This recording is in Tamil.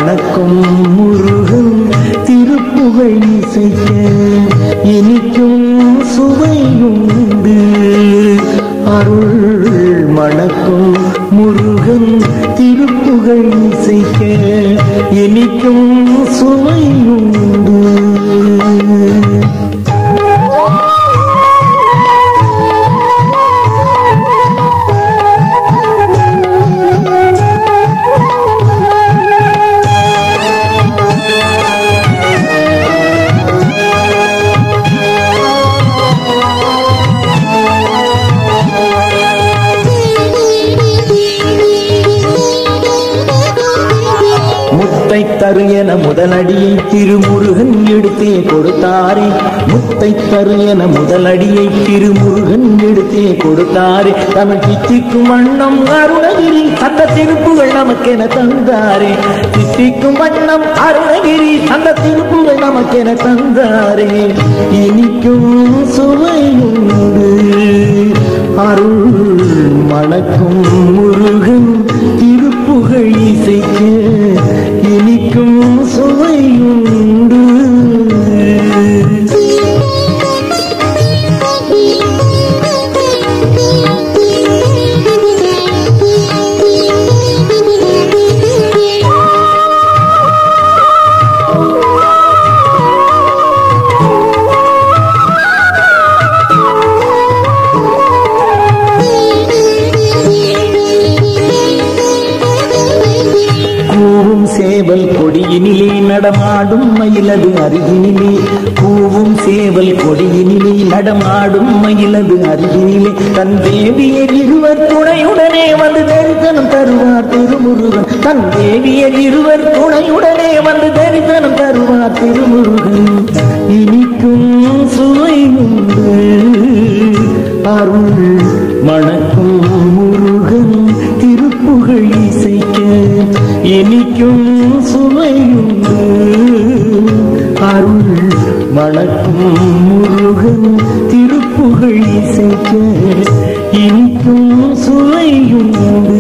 மணக்கும் முருகன் திருப்புகழ் இசைக்க இனிக்கும் சுவையுண்டு அருள் மணக்கும் முருகன் திருப்புகழ் இசைக்க இனிக்கும் சுவையுண்டு முத்தை தரு என முதலடியை திருமுருகன் எடுத்தே கொடுத்தாரே முத்தை தரு என முதலடியை திருமுருகன் எடுத்தே கொடுத்தாரே தமிழ் தித்திக்கும் வண்ணம் அருணகிரி அந்த திருப்புகள் நமக்கென தந்தாரே தித்திக்கும் வண்ணம் அருணகிரி அந்த திருப்புகள் நமக்கென தந்தாரே இனிக்கும் சுவையுண்டு அருள் மணக்கும் முருகன் திருப்புகழ் இசைக்க இனிக்கும் சுவையுண்டு கூவும் சேவல் கொடியினிலே நடமாடும் மயிலது அருகினிலே கூவும் சேவல் கொடியினிலே நடமாடும் மயிலது அருகினிலே தன் தேவியர் இருவர் துணையுடனே வந்து தரிசனம் தருவார் திருமுருகன் தன் தேவியர் இருவர் துணையுடனே வந்து தரிசனம் தருவார் திருமுருகன் இனிக்கும் சுவை உண்டு அருள் மணக்கும் முருகன் திருப்புகழ் இசைக்க இனிக்கும் சுவையுண்டு அருள் மணக்கும் முருகன் திருப்புகழ் இசைக்க இனிக்கும் சுவையுண்டு